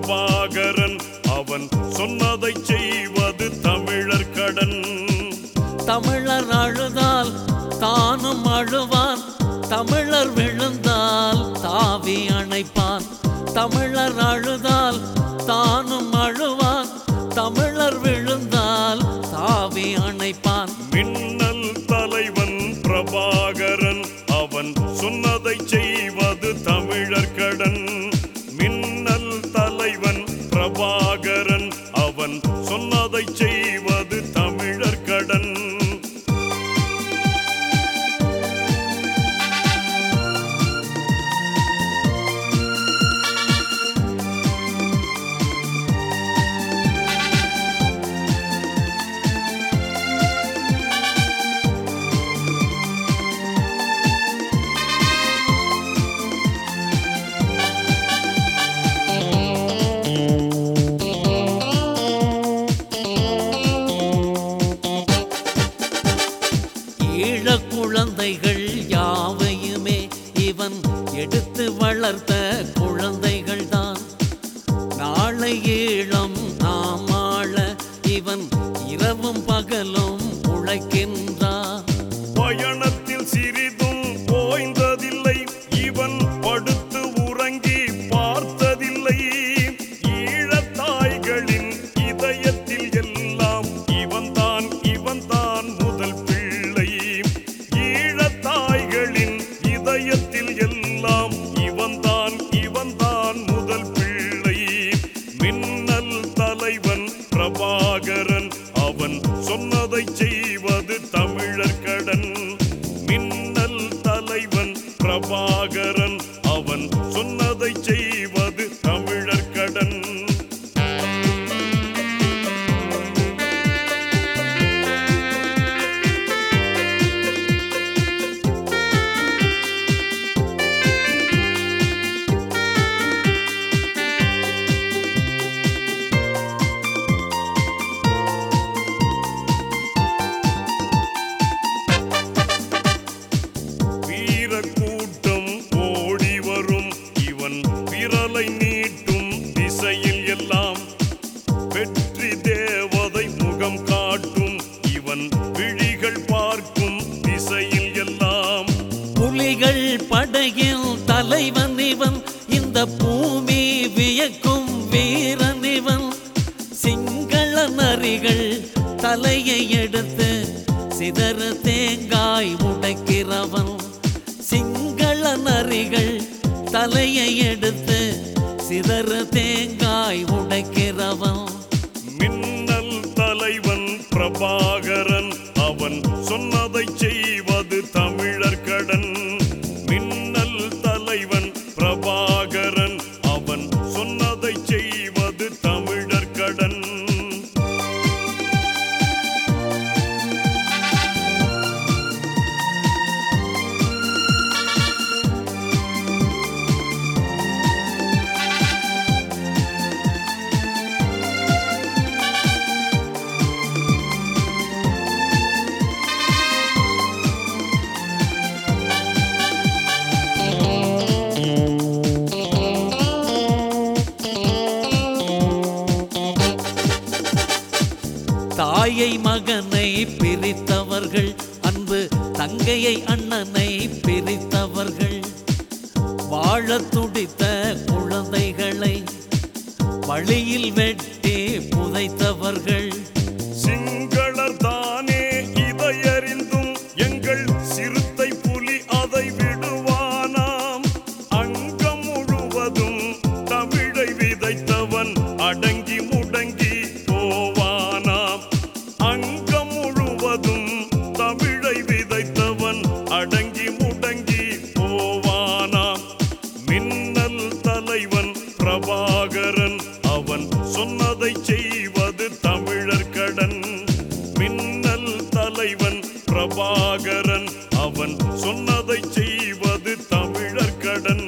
பிரபாகரன் அவன் சொன்னதை செய்வது தமிழர் கடன் தமிழர் அழுதால் தானும் அழுவான் தமிழர் விழுந்தால் தாவி அணைப்பான் தமிழர் அழுதால் தானும் அழுவான் தமிழர் விழுந்தால் தாவி அணைப்பான் மின்னல் தலைவன் பிரபாகரன் அவன் சொன்னதை செய்வது தமிழர் கடன் மின்னல் தலைவன் பிரபாகரன் அவன் சொன்னதை செய்வது தமிழர் கடன் ஈழக் குழந்தைகள் யாவையுமே இவன் எடுத்து வளர்த்த குழந்தைகள் தான் நாளை ஈழம் நாம் ஆள இவன் இரவும் பகலும் உழைக்கின்றான் பயணத்தில் சிறிதும் ஓய்ந்ததில்லை இவன் படுத்து உறங்கி பார்த்ததில்லை ஈழத்தாய்களின் இதயத்தில் எல்லாம் இவன்தான் இவன்தான் முதல் பிள்ளை ஈழத்தாய்களின் இதயத்தில் எல்லாம் இவன்தான் இவன்தான் முதல் பிள்ளை மின்னல் தலைவன் பிரபாகரன் அவன் சொன்னதை செய்வது தமிழர் கடன் மின்னல் தலைவன் பிரபாகரன் அவன் சொன்னதை செய்வது தமிழர் கடன் வீர கூட்டம் ஓடி வரும் இவன் விரலை நீட்டும் திசையில் எல்லாம் வெற்றி தேவதை முகம் காட்டும் இவன் விழிகள் பார்க்கும் திசையில் எல்லாம் புலிகள் படையில் தலைவன் இவன் இந்த பூமி வியக்கும் வீரன் இவன் சிங்கள நரிகள் தலையை எடுத்து சிதற தேங்காய் உடைக்கிறவன் சிங்கள நரிகள் தலையை எடுத்து சிதற தேங்காய் உடைக்கிறவன் மின்னல் தலைவன் பிரபாகரன் அவன் சொன்னதை செய்வது தமிழர் கடன் மின்னல் தலைவன் பிரபாகரன் அவன் சொன்னதை செய்வது தமிழர் கடன் தாயை மகனை பிரித்தவர்கள் அன்பு தங்கையை அண்ணனை பிரித்தவர்கள் வாழத் துடித்த குழந்தைகளை வழியில் வெட்டி புதைத்தவர்கள் சிங்களர் தானே இதையறிந்தும் எங்கள் சிறுத்தை புலி அதை விடுவானாம் அங்கம் முழுவதும் தமிழை விதைத்தவன் அடங்கி முடங்கி போவானாம் அங்கம் முழுவதும் தமிழை விதைத்தவன் அடங்கி முடங்கி போவானாம் மின்னல் தலைவன் பிரபாகரன் அவன் சொன்னதை செய்வது தமிழர் கடன் மின்னல் தலைவன் பிரபாகரன் அவன் சொன்னதை செய்வது தமிழர் கடன்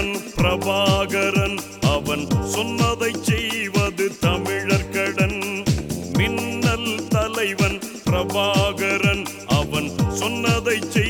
தலைவன் பிரபாகரன் அவன் சொன்னதை செய்வது தமிழர் கடன் மின்னல் தலைவன் பிரபாகரன் அவன் சொன்னதை செய்